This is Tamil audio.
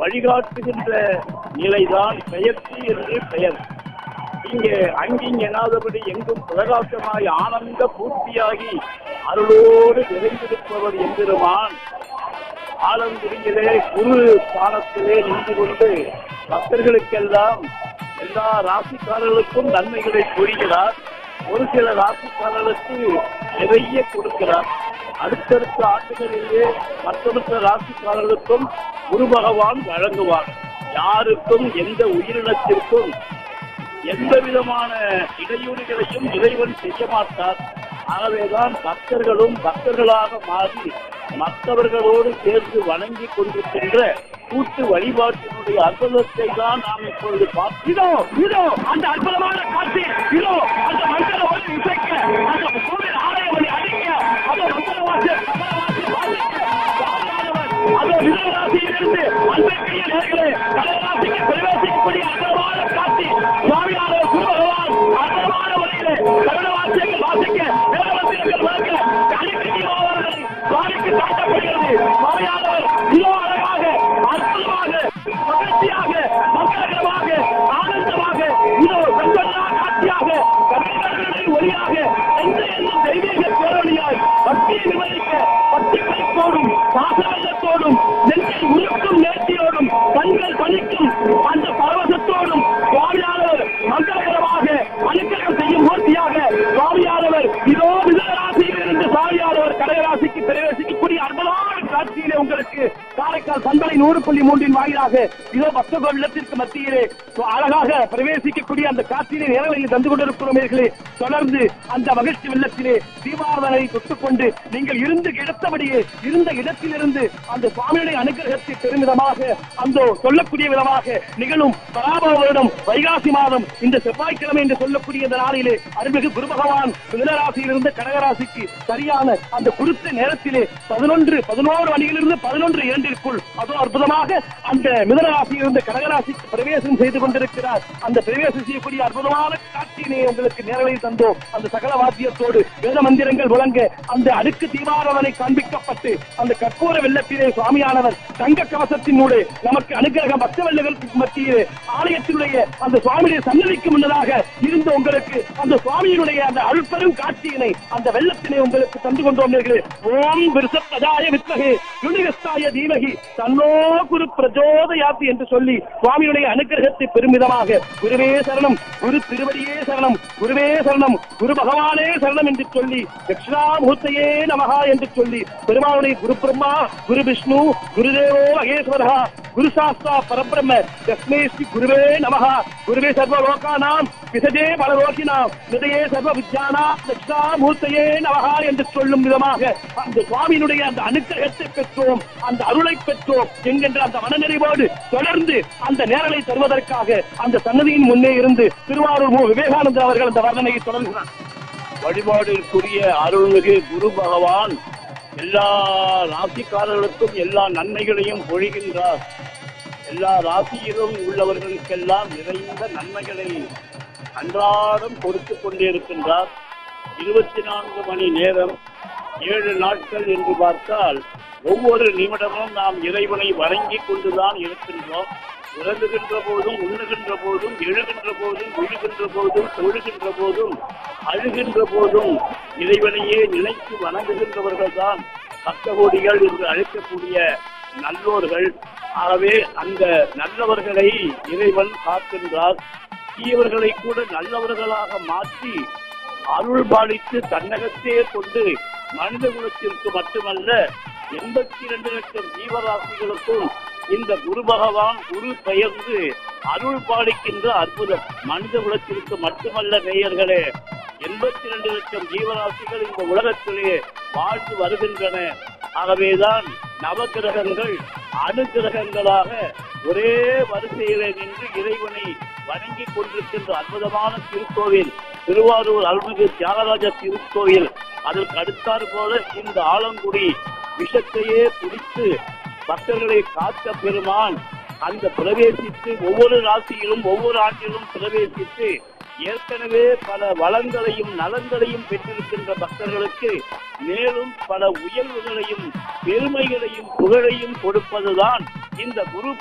வழிகாட்டுகின்ற நிலைதான் பெயர்ச்சி என்று பெயர் இங்கே அங்கிங் எனாதபடி எங்கும் பிரகாசமாய் ஆனந்த பூர்த்தியாகி அருளோடு நிறைந்திருப்பவர் எம்பெருமான் ஆலங்குடியிலே குரு ஸ்தானத்திலே நின்று கொண்டு பக்தர்களுக்கெல்லாம் எல்லா ராசிக்காரர்களுக்கும் நன்மைகளை பொழிகிறார் ஒரு சில ராசிக்காரர்களுக்கு நிறைய கொடுக்கிறார் அடுத்தடுத்த ஆண்டுகளிலே மற்ற மற்ற ராசிக்காரர்களுக்கும் குரு பகவான் வழங்குவார் யாருக்கும் எந்த உயிரினத்திற்கும் எந்த விதமான இடையூறுகளையும் இறைவன் செய்ய மாட்டார் ஆகவேதான் பக்தர்களும் பக்தர்களாக மாறி மற்றவர்களோடு சேர்ந்து வணங்கி கொண்டிருக்கின்ற கூட்டு வழிபாட்டினுடைய அற்புதத்தை தான் நாம் இப்பொழுது பார்க்கிறோம் இதோ இதோ அந்த அற்புதமான காட்சி இதோ அந்த மங்கள ஒளி இசைக்க அந்த கோவில் ஆலயமணி அடிக்க அந்த மங்களவாசி மங்களவாசி வாசிக்க சாமியானவர் அதோ மிதனராசியிலிருந்து அன்பிற்குரிய நேர்களே கடகராசிக்கு பிரவேசிக்கக்கூடிய அற்புதமான காட்சி சுவாமியானவர் குரு பகவான் அற்புதமான வழியிலே கடகராசியங்கள் வாசிக்க வேதமந்திரங்கள் வழங்க அடிக்கடியாளர்களை சுவாமிக்கு காட்டப்படுகிறது சுவாமியானவர் இதோ அழகாக அற்புதமாக மகிழ்ச்சியாக மங்களகரமாக ஆனந்தமாக இதோ கண்கொள்ளா காட்சியாக கண்களின் ஒளியாக எந்த எந்த தெய்வீக பேரொழியாய் பக்தியை விவரிக்க பக்தி கைப்போடும் பாசவல்லத்தோடும் நெஞ்சை உருக்கும் நேர்த்தியோடும் கண்கள் பணிக்கும் அந்த பரவசத்தோடும் சுவாமியானவர் மங்களகரமாக அனுக்கிரகம் செய்யும் மூர்த்தியாக சுவாமியானவர் இதோ மிதராசியில் இருந்து சுவாமியானவர் கடகராசிக்கு பிரவேசிக்கக்கூடிய அற்புதமான காட்சியிலே உங்களுக்கு காரைக்கால் பண்பலை நூறு புள்ளி மூன்றின் வாயிலாக இதோ பக்த கோவிலத்திற்கு மத்தியிலே அழகாக பிரவேசிக்கக்கூடிய அந்த காட்சியிலே நேரலையில் தந்து கொண்டிருக்கிறோம் நேயர்களே. தொடர்ந்து அந்த மகிழ்ச்சி வெள்ளத்திலே தீபாவளை தொட்டுக்கொண்டு நீங்கள் இருந்து இடத்தபடியே இருந்த இடத்திலிருந்து அந்த சுவாமியுடைய அனுகிரகத்தை பெருமிதமாக அந்த சொல்லக்கூடிய விதமாக நிகழும் பராபவ வருடம் வைகாசி மாதம் இந்த செவ்வாய்க்கிழமை என்று சொல்லக்கூடிய இந்த நாளிலே அருள்மிகு குரு பகவான் மிதனராசியிலிருந்து கடகராசிக்கு சரியான அந்த குறித்த நேரத்திலே பதினொன்று பதினோரு மணியிலிருந்து பதினொன்று இரண்டிற்குள் அதோ அற்புதமாக அந்த மிதனராசியிலிருந்து கடகராசிக்கு பிரவேசம் செய்து கொண்டிருக்கிறார் அந்த பிரவேசம் செய்யக்கூடிய அற்புதமான காட்சியினை உங்களுக்கு நேரலையில் தந்தோம் அந்த சகல வாத்தியத்தோடு வேத மந்திரங்கள் முழங்க அந்த அடுக்கு தீபாரவனை காண்பிக்கப்பட்டு அந்த கற்பூர வெள்ளத்திலே சுவாமியானவர் தங்க கவசத்தினூടെ நமக்கு அனுகிரக பக்த வெள்ளங்களுக்கு மத்தியிலே ஆலயத்தினுடைய அந்த சுவாமியுடைய சன்னதிக்கு முன்னதாக இருந்த உங்களுக்கு அந்த சுவாமியினுடைய அந்த அருட்பெரும் காட்சியினை அந்த வெள்ளத்தினை உங்களுக்கு தந்து கொண்டோம் நேர்களே ஓம் விருசப்பதாய வித்மகே யுனிகஸ்தாய தீமகி தன்னோ குரு பிரஜோதயாத்தி என்று சொல்லி சுவாமியுடைய அனுகிரகத்தை பெருமிதமாக குருவே சரணம் குரு திருவடியே சரணம் குருவே சரணம் குரு பகவானே சரணம் என்று சொல்லி தட்சிணாமூர்த்தையே நமகா என்று சொல்லி பெருமாளுடைய குரு பிரம்மா குரு விஷ்ணு குருதேவோ மகேஸ்வரா குரு சாஸ்தா பரபிரம்ம தஸ்மே ஸ்ரீ குருவே நமகா குருவே சர்வ லோகானாம் விசஜே பலலோகினாம் நிதையே சர்வ வித்யானா தட்சிணாமூர்த்தையே நமகா என்று சொல்லும் விதமாக அந்த சுவாமியினுடைய அந்த அனுக்கிரகத்தை பெற்றோம் அந்த அருளை பெற்றோம் என்கின்ற அந்த மனநிறைவோடு தொடர்ந்து அந்த நேரலை தருவதற்காக அந்த சன்னதியின் முன்னே இருந்து திருவாரூர் மு. விவேகானந்தர் அவர்கள் அந்த வர்ணனையை தொடர்கிறார் வழிபாடிற்குரிய அருள்மிகு குரு பகவான் எல்லா ராசிக்காரர்களுக்கும் எல்லா நன்மைகளையும் பொழிகின்றார் எல்லா ராசியிலும் உள்ளவர்களுக்கெல்லாம் நிறைந்த நன்மைகளை அன்றாடம் கொடுத்து கொண்டே இருக்கின்றார் இருபத்தி நான்கு மணி நேரம் ஏழு நாட்கள் என்று பார்த்தால் ஒவ்வொரு நிமிடமும் நாம் இறைவனை வணங்கிக் கொண்டுதான் இருக்கின்றோம் உறங்குகின்ற போதும் உண்ணுகின்ற போதும் எழுகின்ற போதும் விழுகின்ற போதும் தொழுகின்ற போதும் அழுகின்ற போதும் இறைவனையே நினைத்து வணங்குகின்றவர்கள் தான் பக்தகோடிகள் என்று அழைக்கக்கூடிய நல்லோர்கள் ஆகவே அந்த நல்லவர்களை இறைவன் காக்கின்றார் தீயவர்களை கூட நல்லவர்களாக மாற்றி அருள் பாலித்து தன்னகத்தே கொண்டு மனித குலத்திற்கு மட்டுமல்ல எண்பத்தி இரண்டு லட்சம் ஜீவராசிகளுக்கும் இந்த குரு பகவான் குரு பெயர்ந்து அருள் பாலிக்கின்ற அற்புதம் மனித குலத்திற்கு மட்டுமல்ல நேயர்களே எண்பத்தி இரண்டு லட்சம் ஜீவராசிகள் இந்த உலகத்திலே வாழ்ந்து வருகின்றன ஆகவேதான் நவகிரகங்கள் அணுகிரகங்களாக ஒரே வரிசையிலே நின்று இறைவனை வணங்கிக் கொண்டிருக்கின்ற அற்புதமான திருக்கோவில் திருவாரூர் அருள்மிகு தியாகராஜ திருக்கோயில் அதற்கு அடுத்தாற் போல இந்த ஆலங்குடி விஷத்தையே பிடித்து பக்தர்களை காத்த பெருமான் அந்த பிரவேசித்து ஒவ்வொரு ராசியிலும் ஒவ்வொரு ஆண்டிலும் பிரவேசித்து ஏற்கனவே பல வளங்களையும் நலன்களையும் பெற்றிருக்கின்ற பக்தர்களுக்கு மேலும் பல உயர்வுகளையும் பெருமைகளையும் புகழையும் கொடுப்பதுதான் இந்த குரு